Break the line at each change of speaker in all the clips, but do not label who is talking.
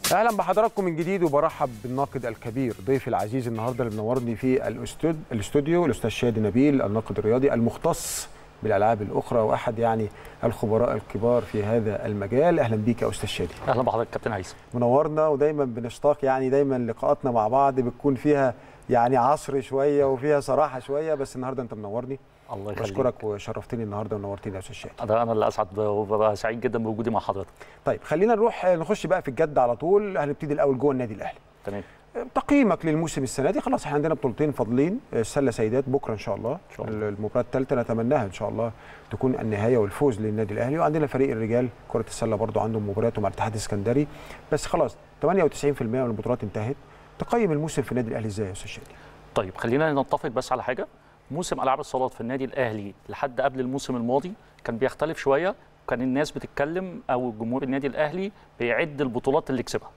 اهلا بحضراتكم من جديد وبرحب بالناقد الكبير ضيفي العزيز النهارده اللي منورني في الاستود الاستوديو الاستاذ شادي نبيل الناقد الرياضي المختص بالالعاب الاخرى واحد يعني الخبراء الكبار في هذا المجال اهلا بيك يا استاذ شادي
اهلا بحضرتك كابتن هيثم
منورنا ودايما بنشتاق يعني دايما لقاءاتنا مع بعض بتكون فيها يعني عصر شويه وفيها صراحه شويه بس النهارده انت منورني
الله يخليك
بشكرك وشرفتني النهارده ونورتني يا استاذ شادي
ده انا اللي اسعد وببقى سعيد جدا بوجودي مع حضرتك
طيب خلينا نروح نخش بقى في الجد على طول هنبتدي الاول جوه النادي الاهلي
تمام
تقييمك للموسم السنه دي خلاص احنا عندنا بطولتين فاضلين السله سيدات بكره ان شاء الله
إن شاء الله.
المباراه الثالثه نتمناها ان شاء الله تكون النهايه والفوز للنادي الاهلي وعندنا فريق الرجال كره السله برضو عندهم مباريات مع الاتحاد السكندري بس خلاص 98% من البطولات انتهت تقيم الموسم في النادي الاهلي ازاي يا استاذ شادي
طيب خلينا نتفق بس على حاجه موسم العاب الصالات في النادي الاهلي لحد قبل الموسم الماضي كان بيختلف شويه وكان الناس بتتكلم او جمهور النادي الاهلي بيعد البطولات اللي كسبها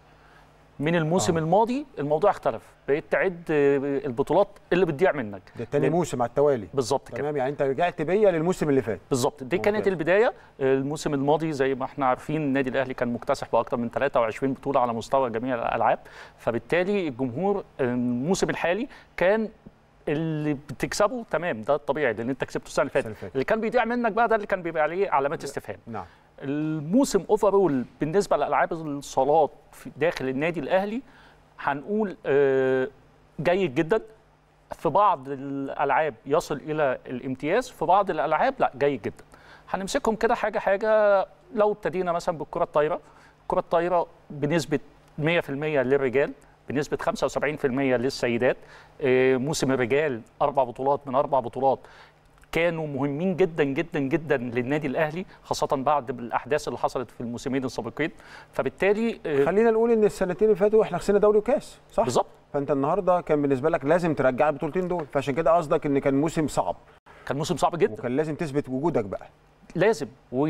من الموسم
آه.
آه. الماضي الموضوع اختلف بقيت تعد آه، البطولات اللي بتضيع منك
ده تاني
لأن-
موسم على التوالي
بالظبط كده
تمام يعني انت رجعت بيا للموسم اللي فات
بالظبط دي
ممتاز.
كانت البدايه الموسم الماضي زي ما احنا عارفين النادي الاهلي كان مكتسح باكثر من 23 بطوله على مستوى جميع الالعاب فبالتالي الجمهور الموسم الحالي كان اللي بتكسبه تمام ده الطبيعي لان انت كسبته السنه اللي
السنة
فاتت
اللي فاتت.
اللي كان بيضيع منك بقى ده اللي كان بيبقى عليه علامات استفهام
نعم
الموسم اوفرول بالنسبه لالعاب الصالات في داخل النادي الاهلي هنقول آه، جيد جدا في بعض الالعاب يصل الى الامتياز في بعض الالعاب لا جيد جدا هنمسكهم كده حاجه حاجه لو ابتدينا مثلا بالكره الطايره الكره الطايره بنسبه 100% للرجال بنسبه 75% للسيدات آه، موسم الرجال اربع بطولات من اربع بطولات كانوا مهمين جدا جدا جدا للنادي الاهلي خاصه بعد الاحداث اللي حصلت في الموسمين السابقين فبالتالي آه،
خلينا نقول ان السنتين اللي فاتوا احنا خسرنا دوري وكاس صح
بالظبط
فانت النهارده كان بالنسبه لك لازم ترجع البطولتين دول فعشان كده قصدك ان كان موسم صعب
كان موسم صعب جدا
وكان لازم تثبت وجودك بقى
لازم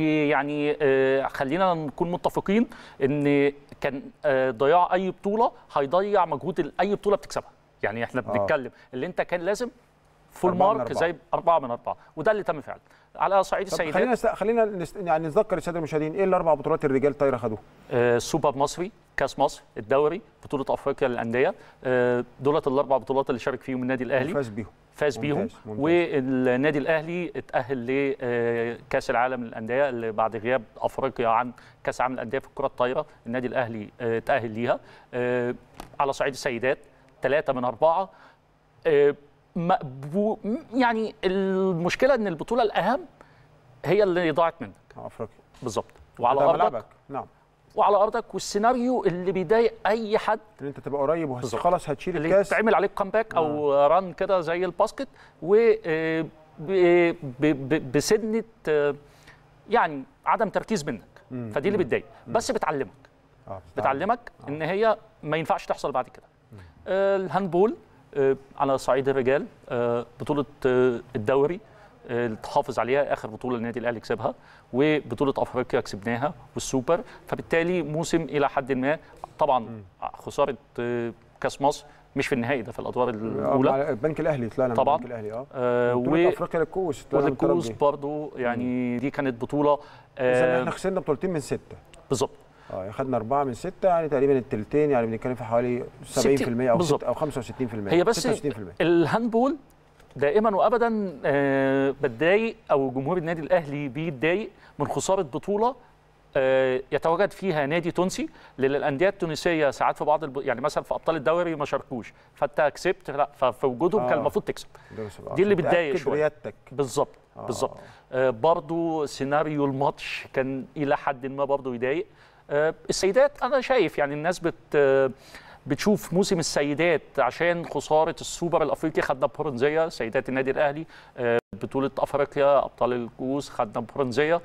ويعني آه، خلينا نكون متفقين ان كان آه، ضياع اي بطوله هيضيع مجهود ال- اي بطوله بتكسبها يعني احنا
آه.
بنتكلم اللي انت كان لازم فول
أربعة من
مارك
أربعة.
زي أربعة من أربعة وده اللي تم فعلا على صعيد
طب
السيدات
خلينا است... خلينا نست... يعني نتذكر الساده المشاهدين ايه الاربع بطولات الرجال طايره خدوها
آه، سوبر مصري كاس مصر الدوري بطوله افريقيا للانديه آه، دولت الاربع بطولات اللي شارك فيهم النادي الاهلي
وفاز بيهم
فاز بيهم
ممتاز، ممتاز.
والنادي الاهلي اتاهل لكاس العالم للانديه اللي بعد غياب افريقيا عن كاس العالم للانديه في الكره الطايره النادي الاهلي آه، اتاهل ليها آه، على صعيد السيدات ثلاثه من اربعه آه، مقبو- يعني المشكله ان البطوله الاهم هي اللي ضاعت منك
آه، افريقيا
بالظبط وعلى
ده
ارضك
ملعبك. نعم
وعلى ارضك والسيناريو اللي بيضايق اي حد
ان انت تبقى قريب
بالظبط.
وخلاص هتشيل
اللي
الكاس
يتعمل عليك كامباك او ران كده زي الباسكت و آه، ب- ب- ب- بسنه آه، يعني عدم تركيز منك
مم.
فدي اللي بتضايق بس بتعلمك
آه،
بتعلمك ان هي ما ينفعش تحصل بعد كده آه، الهاندبول آه، على صعيد الرجال آه، بطوله آه، الدوري آه، اللي تحافظ عليها اخر بطوله النادي الاهلي كسبها وبطوله افريقيا كسبناها والسوبر فبالتالي موسم الى حد ما طبعا خساره آه، كاس مصر مش في النهائي ده في الادوار
آه،
الاولى
مع البنك الاهلي طلعنا
طبعا.
من البنك الاهلي اه
آه،
بطولة
و
افريقيا للكؤوس طلعنا من
والكؤوس
الترجي.
برضو يعني دي كانت بطوله
اذا
آه،
احنا خسرنا بطولتين من سته
بالظبط
اه يعني خدنا اربعه من سته يعني تقريبا التلتين يعني بنتكلم في حوالي 70% او
بالظبط.
ست او 65%
هي بس
66%
الهاندبول دائما وابدا آه، بتضايق او جمهور النادي الاهلي بيتضايق من خساره بطوله آه، يتواجد فيها نادي تونسي لان الانديه التونسيه ساعات في بعض الب... يعني مثلا في ابطال الدوري ما شاركوش فانت كسبت لا ففي وجودهم
آه.
كان المفروض تكسب
ده بس-
دي اللي
عشان
بتضايق
تأكد
شوية.
ريادتك
بالظبط
آه.
بالظبط آه برضو سيناريو الماتش كان الى حد ما برضو يضايق آه السيدات انا شايف يعني الناس بت آه بتشوف موسم السيدات عشان خساره السوبر الافريقي خدنا برونزيه سيدات النادي الاهلي آه بطوله افريقيا ابطال الكؤوس خدنا برونزيه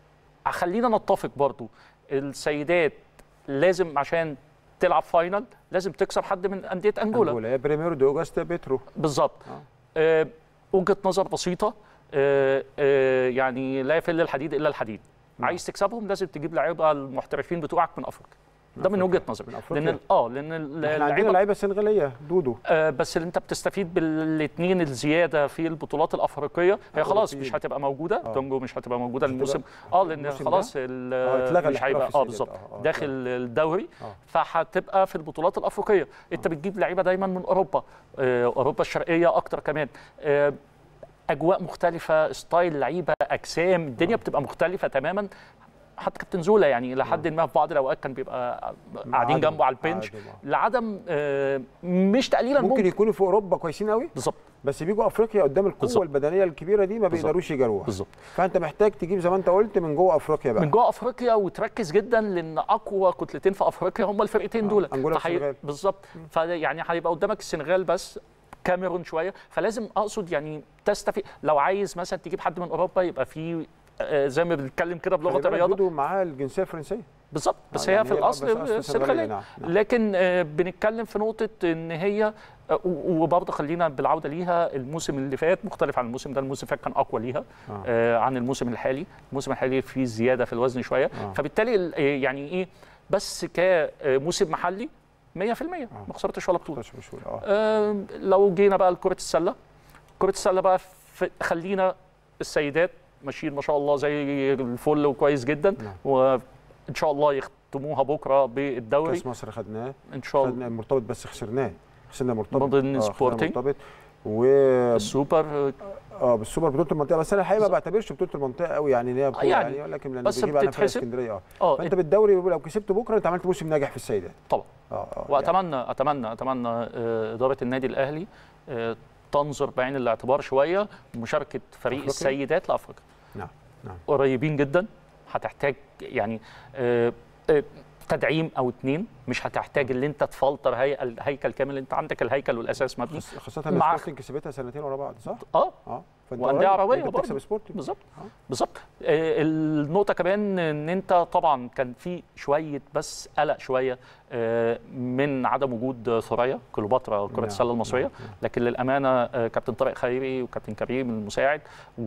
خلينا نتفق برضو السيدات لازم عشان تلعب فاينل لازم تكسب حد من انديه انجولا
انجولا يا بريميرو دي اوجاستا بيترو
بالظبط
آه.
آه، وجهه نظر بسيطه آه، آه، يعني لا يفل الحديد الا الحديد
نعم.
عايز تكسبهم لازم تجيب لعيبه المحترفين بتوعك من افريقيا ده من وجهه نظري
من أفريقيا.
لان اه لان ال-
احنا عندنا
اللعيبه
لعيبه سنغاليه دودو
آه بس اللي انت بتستفيد بالاثنين الزياده في البطولات الافريقيه هي خلاص
أوروبيين.
مش هتبقى موجوده
آه.
تونجو مش هتبقى موجوده
مش
الموسم
هتبقى-
اه لان
الموسم
خلاص
ده؟
ال-
آه، اتلغى
مش هيبقى
الاحتراف
اه
في
بالظبط
السيدات. آه، آه،
داخل الدوري
آه.
فهتبقى في البطولات الافريقيه انت بتجيب لعيبه دايما من اوروبا آه اوروبا الشرقيه اكتر كمان آه اجواء مختلفه ستايل لعيبه اجسام الدنيا بتبقى مختلفه تماما حتى كابتن زولا يعني الى حد ما في بعض الاوقات كان بيبقى قاعدين
عدم-
جنبه على البنش
عدم، آه.
لعدم آه، مش تقليلا
ممكن
ممكن
يكونوا في اوروبا كويسين قوي
بالظبط
بس بيجوا افريقيا قدام القوه
بالظبط.
البدنيه الكبيره دي ما
بالظبط.
بيقدروش يجاروها
بالظبط
فانت محتاج تجيب زي ما انت قلت من جوه افريقيا بقى
من جوه افريقيا وتركز جدا لان اقوى كتلتين في افريقيا هم الفرقتين دول
أنجولا
فحي-
والسنغال.
بالظبط فيعني هيبقى قدامك السنغال بس كاميرون شويه فلازم اقصد يعني تستفيد لو عايز مثلا تجيب حد من اوروبا يبقى في آه، زي ما بنتكلم كده
خلي
بلغه
بالك
الرياضه
دودو معاه الجنسيه الفرنسيه
بالظبط بس
آه،
هي
يعني
في
هي
الاصل
بس أصل سنغالية،
السنغاليه
نعم، نعم.
لكن آه، بنتكلم في نقطه ان هي آه، و- وبرضه خلينا بالعوده ليها الموسم اللي فات مختلف عن الموسم ده الموسم اللي فات كان اقوى ليها
آه.
آه، عن الموسم الحالي الموسم الحالي فيه زياده في الوزن شويه
آه.
فبالتالي ال- آه، يعني ايه بس كموسم محلي 100% ما خسرتش ولا بطوله
16 شهور اه
آه، لو جينا بقى لكره السله كره السله بقى في خلينا السيدات ماشيين ما شاء الله زي الفل وكويس جدا
نعم.
وان شاء الله يختموها بكره بالدوري
كاس مصر خدناه
ان شاء الله
خدنا المرتبط بس خسرناه خسرنا مرتبط
ضمن
آه، خسرنا
سبورتنج.
مرتبط و
السوبر
اه بالسوبر بطوله المنطقه بس انا الحقيقه ما بعتبرش بطوله المنطقه قوي يعني ان هي بطوله
يعني
يعني, لكن لان
بس
بيجيب عنها فرق
بتتحسب.
اسكندريه اه
اه
فانت بالدوري لو كسبت بكره انت عملت موسم ناجح في السيدات
طبعا
اه اه يعني
واتمنى اتمنى اتمنى آه، اداره النادي الاهلي آه، تنظر بعين الاعتبار شويه مشاركه فريق
أفريقيا؟
السيدات لافريقيا
نعم نعم
قريبين جدا هتحتاج يعني آه، آه، تدعيم او اتنين مش هتحتاج اللي انت تفلتر هي الهيكل كامل انت عندك الهيكل والاساس مبني
خاص- خاصه
مع-
ان سبورتنج كسبتها سنتين ورا بعض صح؟
اه
اه فانت
وأندية
قريب.
عربية
انت بتكسب
برضه.
سبورتنج
بالظبط
آه.
بالظبط آه، النقطه كمان ان انت طبعا كان في شويه بس قلق شويه آه، من عدم وجود ثريا كليوباترا كره
نعم،
السله المصريه
نعم، نعم.
لكن للامانه آه، كابتن طارق خيري وكابتن كريم المساعد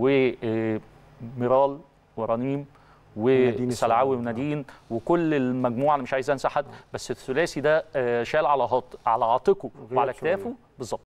وميرال ورنيم
ونادين
وسلعاوي
السلعاوي،
ونادين وكل المجموعه انا مش عايز انسى حد بس الثلاثي ده آه، شال على هط- على عاتقه
غياب
وعلى
شوية.
كتافه بالظبط